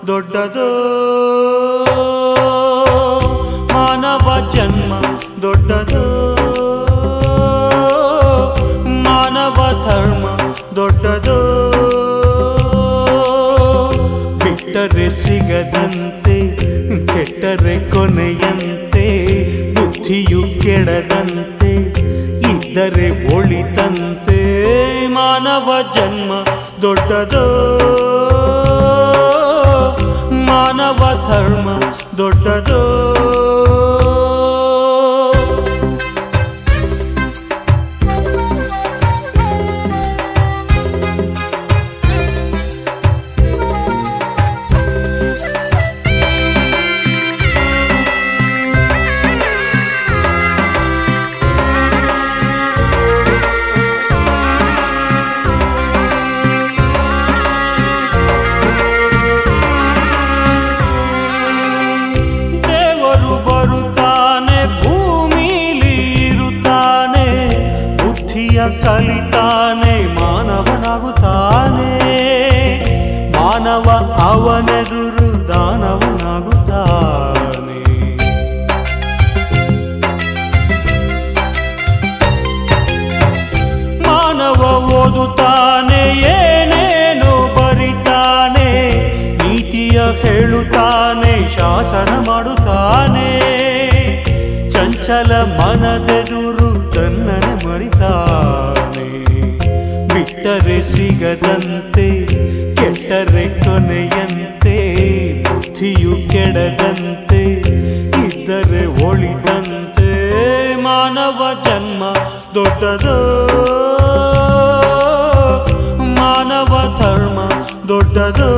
ದೊಡ್ಡದೋ ಮಾನವ ಜನ್ಮ ದೊಡ್ಡದೋ ಮಾನವ ಧರ್ಮ ದೊಡ್ಡದೋ ಬಿಟ್ಟರೆ ಸಿಗದಂತೆ ಕೆಟ್ಟರೆ ಕೊನೆಯಂತೆ ಬುದ್ಧಿಯು ಕೆಡದಂತೆ ಇದ್ದರೆ ಒಳಿತಂತೆ ಮಾನವ ಜನ್ಮ ದೊಡ್ಡದೋ ಮಾನವ ಧರ್ಮ ದೊಡ್ಡದೋ ದೇವರು ಬರುತ್ತಾನೆ ಭೂಮಿಲಿ ಇರುತ್ತಾನೆ ಬುದ್ಧಿಯ ಕಲಿತಾನೆ ಮಾನವನಾಗುತ್ತಾನೆ ಮಾನವ ಅವನೆದುರು ದಾನವನಾಗುತ್ತಾನೆ ಮಾನವ ಓದುತ್ತಾನೆ ಏನೇನೋ ಬರಿತಾನೆ ನೀತಿಯ ಹೇಳುತ್ತಾನೆ ಶಾಸನ ಮಾಡುತ್ತಾನೆ ಚಂಚಲ ಮನದೆದುರು ತನ್ನನೆ ಮರಿತಾನೆ ಬಿಟ್ಟರೆ ಸಿಗದಂತೆ ಕೆಟ್ಟರೆ ಕೊನೆಯಂತೆ ಬುದ್ಧಿಯು ಕೆಡದಂತೆ ಇದ್ದರೆ ಒಳಿದಂತೆ ಮಾನವ ಜನ್ಮ ದೊಡ್ಡದೋ ಮಾನವ ಧರ್ಮ ದೊಡ್ಡದೋ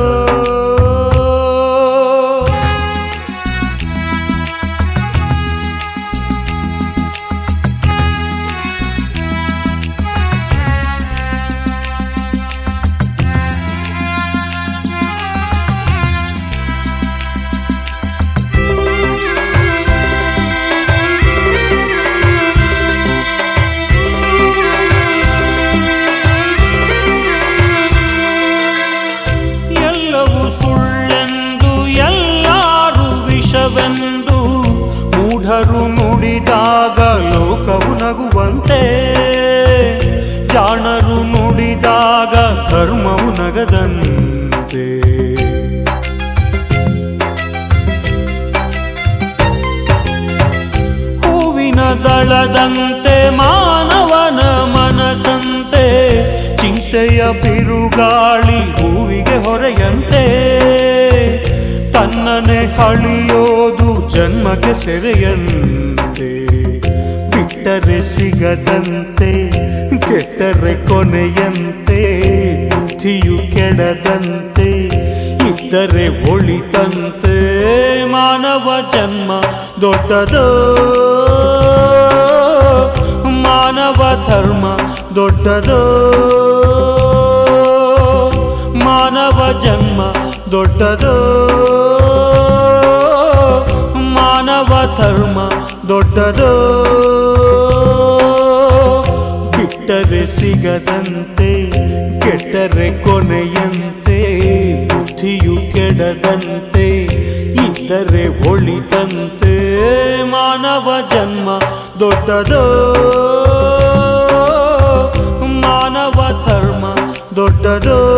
ಎಲ್ಲವೂ ಸುಳ್ಳೆಂದು ಎಲ್ಲರೂ ವಿಷವೆಂದು ಮೂಢರು ನುಡಿದಾಗ ಲೋಕವು ನಗುವಂತೆ ಜಾಣರು ನುಡಿದಾಗ ಧರ್ಮವು ನಗದಂತೆ ಹೂವಿನ ದಳದಂತೆ ಮಾನವನ ಮನಸಂತೆ ಚಿಂತೆಯ ಬಿರುಗಾಳಿ ಹೂವಿಗೆ ಹೊರೆಯಂತೆ ತನ್ನನೆ ಹಳಿಯೋದು ಜನ್ಮಕ್ಕೆ ಸೆರೆಯಂತೆ ಬಿಟ್ಟರೆ ಸಿಗದಂತೆ ಕೆಟ್ಟರೆ ಕೊನೆಯಂತೆ ಬುದ್ಧಿಯು ಕೆಡದಂತೆ ಇದ್ದರೆ ಒಳಿತಂತೆ ಮಾನವ ಜನ್ಮ ದೊಡ್ಡದೋ ಮಾನವ ಧರ್ಮ ದೊಡ್ಡದೋ ಮಾನವ ಜನ್ಮ ದೊಡ್ಡದೋ ಮಾನವ ಧರ್ಮ ದೊಡ್ಡದೋ ಬಿಟ್ಟರೆ ಸಿಗದಂತೆ ಕೆಟ್ಟರೆ ಕೊನೆಯಂತೆ ಬುದ್ಧಿಯು ಕೆಡದಂತೆ ಇದ್ದರೆ ಒಳಿತಂತೆ ಮಾನವ ಜನ್ಮ ದೊಡ್ಡದೋ ಮಾನವ ಧರ್ಮ ದೊಡ್ಡದೋ